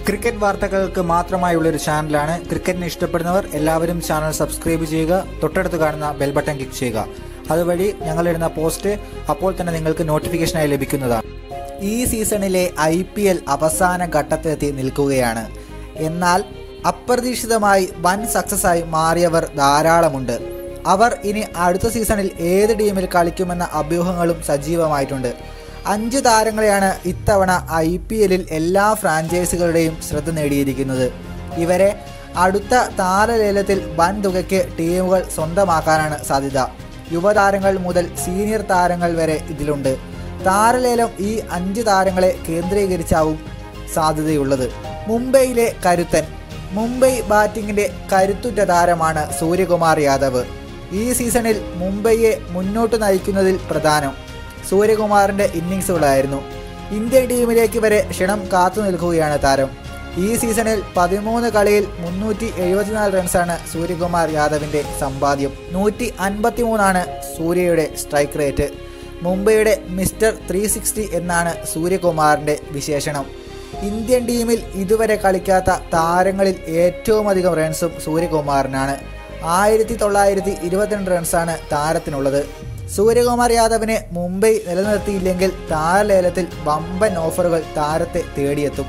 cricket വാർത്തകൾക്ക് മാത്രമായുള്ള ഒരു ചാനലാണ് ക്രിക്കറ്റിനെ ഇഷ്ടപ്പെടുന്നവർ എല്ലാവരും ചാനൽ സബ്സ്ക്രൈബ് ചെയ്യുക തൊട്ടടുത്ത് കാണുന്ന ബെൽ ബട്ടൺ ക്ലിക്ക് ചെയ്യുക അതുവഴി ഞങ്ങളിടുന്ന പോസ്റ്റ് അപ്പോൾ തന്നെ നിങ്ങൾക്ക് നോട്ടിഫിക്കേഷനായി ലഭിക്കുന്നതാണ് ഈ സീസണിലെ ഐ പി എൽ അവസാന ഘട്ടത്തിലെത്തി നിൽക്കുകയാണ് എന്നാൽ അപ്രതീക്ഷിതമായി വൻ സക്സസ് ആയി മാറിയവർ ധാരാളമുണ്ട് അവർ ഇനി അടുത്ത സീസണിൽ ഏത് ടീമിൽ കളിക്കുമെന്ന അഭ്യൂഹങ്ങളും സജീവമായിട്ടുണ്ട് അഞ്ച് താരങ്ങളെയാണ് ഇത്തവണ ഐ പി എല്ലിൽ എല്ലാ ഫ്രാഞ്ചൈസികളുടെയും ശ്രദ്ധ നേടിയിരിക്കുന്നത് ഇവരെ അടുത്ത താരലേലത്തിൽ വൻ തുകയ്ക്ക് ടീമുകൾ സ്വന്തമാക്കാനാണ് സാധ്യത യുവതാരങ്ങൾ മുതൽ സീനിയർ താരങ്ങൾ വരെ ഇതിലുണ്ട് താരലേലം ഈ അഞ്ച് താരങ്ങളെ കേന്ദ്രീകരിച്ചാവും സാധ്യതയുള്ളത് മുംബൈയിലെ കരുത്തൻ മുംബൈ ബാറ്റിങ്ങിന്റെ കരുത്തുറ്റ താരമാണ് സൂര്യകുമാർ യാദവ് ഈ സീസണിൽ മുംബൈയെ മുന്നോട്ട് നയിക്കുന്നതിൽ പ്രധാനം സൂര്യകുമാറിന്റെ ഇന്നിങ്സുകളായിരുന്നു ഇന്ത്യൻ ടീമിലേക്ക് വരെ ക്ഷണം കാത്തു നിൽക്കുകയാണ് താരം ഈ സീസണിൽ പതിമൂന്ന് കളിയിൽ മുന്നൂറ്റി എഴുപത്തിനാല് റൺസാണ് സൂര്യകുമാർ യാദവിന്റെ സമ്പാദ്യം നൂറ്റി അൻപത്തി മൂന്നാണ് സൂര്യയുടെ സ്ട്രൈക്ക് റേറ്റ് മുംബൈയുടെ മിസ്റ്റർ ത്രീ സിക്സ്റ്റി എന്നാണ് സൂര്യകുമാറിന്റെ വിശേഷണം ഇന്ത്യൻ ടീമിൽ ഇതുവരെ കളിക്കാത്ത താരങ്ങളിൽ ഏറ്റവും അധികം റൺസും സൂര്യകുമാറിനാണ് ആയിരത്തി തൊള്ളായിരത്തി ഇരുപത്തിരണ്ട് റൺസാണ് താരത്തിനുള്ളത് സൂര്യകുമാർ യാദവിനെ മുംബൈ നിലനിർത്തിയില്ലെങ്കിൽ താരലേലത്തിൽ വമ്പൻ ഓഫറുകൾ താരത്തെ തേടിയെത്തും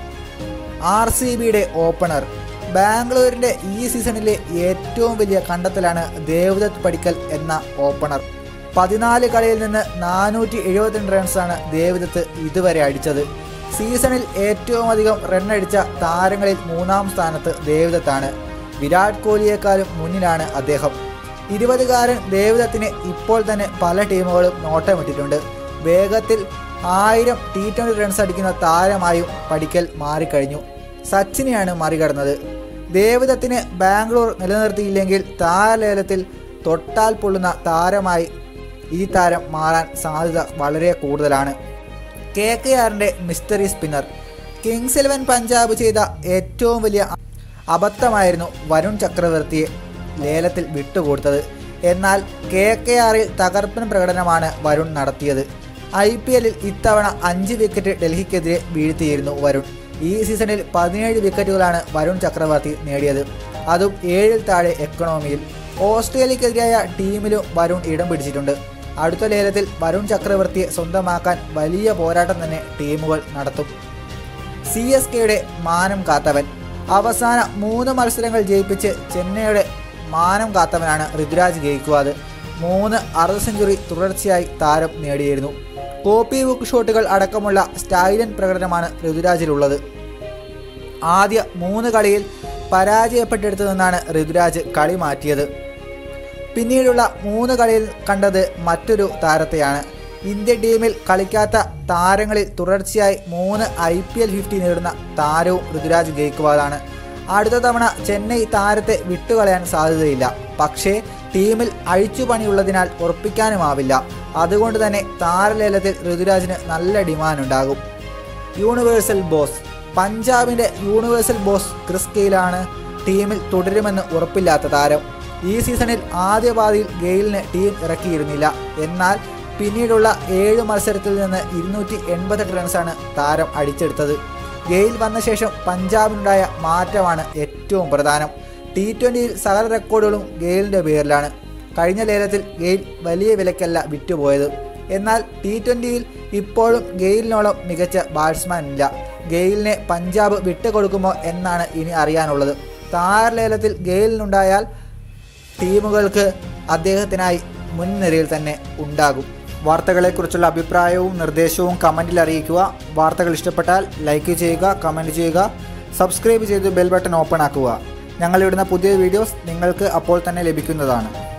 ആർ സി ബിയുടെ ഓപ്പണർ ബാംഗ്ലൂരിന്റെ ഈ സീസണിലെ ഏറ്റവും വലിയ കണ്ടെത്തലാണ് ദേവദത്ത് പടിക്കൽ എന്ന ഓപ്പണർ പതിനാല് കളിയിൽ നിന്ന് നാനൂറ്റി എഴുപത്തിരണ്ട് റൺസാണ് ദേവദത്ത് ഇതുവരെ അടിച്ചത് സീസണിൽ ഏറ്റവും അധികം റണ്ണടിച്ച താരങ്ങളിൽ മൂന്നാം സ്ഥാനത്ത് ദേവദത്താണ് വിരാട് കോഹ്ലിയേക്കാളും മുന്നിലാണ് അദ്ദേഹം ഇരുപതുകാരൻ ദേവദത്തിന് ഇപ്പോൾ തന്നെ പല ടീമുകളും നോട്ടമിട്ടിട്ടുണ്ട് വേഗത്തിൽ ആയിരം ടി ട്വൻ്റി റൺസ് അടിക്കുന്ന താരമായും പടിക്കൽ മാറിക്കഴിഞ്ഞു സച്ചിനെയാണ് മറികടന്നത് ദേവദത്തിന് ബാംഗ്ലൂർ നിലനിർത്തിയില്ലെങ്കിൽ താരലേലത്തിൽ തൊട്ടാൽ പൊള്ളുന്ന താരമായി ഈ താരം മാറാൻ സാധ്യത വളരെ കൂടുതലാണ് കെ കെ ആറിൻ്റെ mystery spinner Kings Eleven Punjab ചെയ്ത ഏറ്റവും വലിയ അബദ്ധമായിരുന്നു വരുൺ ചക്രവർത്തിയെ ലേലത്തിൽ വിട്ടുകൊടുത്തത് എന്നാൽ കെ കെ ആറിൽ തകർപ്പൻ പ്രകടനമാണ് വരുൺ നടത്തിയത് ഐ പി എല്ലിൽ ഇത്തവണ അഞ്ച് വിക്കറ്റ് ഡൽഹിക്കെതിരെ വീഴ്ത്തിയിരുന്നു വരുൺ ഈ സീസണിൽ പതിനേഴ് വിക്കറ്റുകളാണ് വരുൺ ചക്രവർത്തി നേടിയത് അതും ഏഴിൽ താഴെ എക്കണോമിയിൽ ഓസ്ട്രേലിയക്കെതിരായ ടീമിലും വരുൺ ഇടം പിടിച്ചിട്ടുണ്ട് അടുത്ത ലേലത്തിൽ വരുൺ ചക്രവർത്തിയെ സ്വന്തമാക്കാൻ വലിയ പോരാട്ടം തന്നെ ടീമുകൾ നടത്തും സി എസ് കെയുടെ മാനം കാത്തവൻ അവസാന മൂന്ന് മത്സരങ്ങൾ ജയിപ്പിച്ച് ചെന്നൈയുടെ മാനം കാത്തവനാണ് ഋതുരാജ് ഗെയ്ക്വാദ് മൂന്ന് അർദ്ധ സെഞ്ചുറി തുടർച്ചയായി താരം നേടിയിരുന്നു കോപ്പി ബുക്ക് ഷോട്ടുകൾ അടക്കമുള്ള സ്റ്റൈലൻ പ്രകടനമാണ് ഋതുരാജിലുള്ളത് ആദ്യ മൂന്ന് കളിയിൽ പരാജയപ്പെട്ടെടുത്തു നിന്നാണ് ഋതുരാജ് കളി മാറ്റിയത് പിന്നീടുള്ള മൂന്ന് കളിയിൽ കണ്ടത് മറ്റൊരു താരത്തെയാണ് ഇന്ത്യൻ ടീമിൽ കളിക്കാത്ത താരങ്ങളിൽ തുടർച്ചയായി മൂന്ന് ഐ പി എൽ ഫിഫ്റ്റി നേടുന്ന താരവും ഋതുരാജ് ഗെയ്ക്വാദാണ് അടുത്ത തവണ ചെന്നൈ താരത്തെ വിട്ടുകളയാൻ സാധ്യതയില്ല പക്ഷേ ടീമിൽ അഴിച്ചുപണിയുള്ളതിനാൽ ഉറപ്പിക്കാനുമാവില്ല അതുകൊണ്ട് തന്നെ താരലേലത്തിൽ ഋതുരാജിന് നല്ല ഡിമാൻഡ് ഉണ്ടാകും യൂണിവേഴ്സൽ ബോസ് പഞ്ചാബിന്റെ യൂണിവേഴ്സൽ ബോസ് ക്രിസ് ഗെയിലാണ് ടീമിൽ തുടരുമെന്ന് ഉറപ്പില്ലാത്ത താരം ഈ സീസണിൽ ആദ്യ പാതിയിൽ ഗെയിലിന് ടീം ഇറക്കിയിരുന്നില്ല എന്നാൽ പിന്നീടുള്ള ഏഴ് മത്സരത്തിൽ നിന്ന് ഇരുന്നൂറ്റി എൺപത്തെട്ട് റൺസാണ് താരം അടിച്ചെടുത്തത് ഗെയിൽ വന്ന ശേഷം പഞ്ചാബിനുണ്ടായ മാറ്റമാണ് ഏറ്റവും പ്രധാനം ടി ട്വൻ്റിയിൽ സകല റെക്കോർഡുകളും ഗെയിലിൻ്റെ പേരിലാണ് കഴിഞ്ഞ ലേലത്തിൽ ഗെയിൽ വലിയ വിലക്കല്ല വിറ്റുപോയത് എന്നാൽ ടി ട്വൻ്റിയിൽ ഇപ്പോഴും ഗെയിലിനോളം മികച്ച ബാറ്റ്സ്മാൻ ഇല്ല ഗെയിലിനെ പഞ്ചാബ് വിട്ടുകൊടുക്കുമോ എന്നാണ് ഇനി അറിയാനുള്ളത് താരലേലത്തിൽ ഗെയിലിനുണ്ടായാൽ ടീമുകൾക്ക് അദ്ദേഹത്തിനായി മുൻനിരയിൽ തന്നെ ഉണ്ടാകും വാർത്തകളെക്കുറിച്ചുള്ള അഭിപ്രായവും നിർദ്ദേശവും കമൻറ്റിൽ അറിയിക്കുക വാർത്തകൾ ഇഷ്ടപ്പെട്ടാൽ ലൈക്ക് ചെയ്യുക കമൻറ്റ് ചെയ്യുക സബ്സ്ക്രൈബ് ചെയ്ത് ബെൽ ബട്ടൺ ഓപ്പൺ ആക്കുക ഞങ്ങളിടുന്ന പുതിയ വീഡിയോസ് നിങ്ങൾക്ക് അപ്പോൾ തന്നെ ലഭിക്കുന്നതാണ്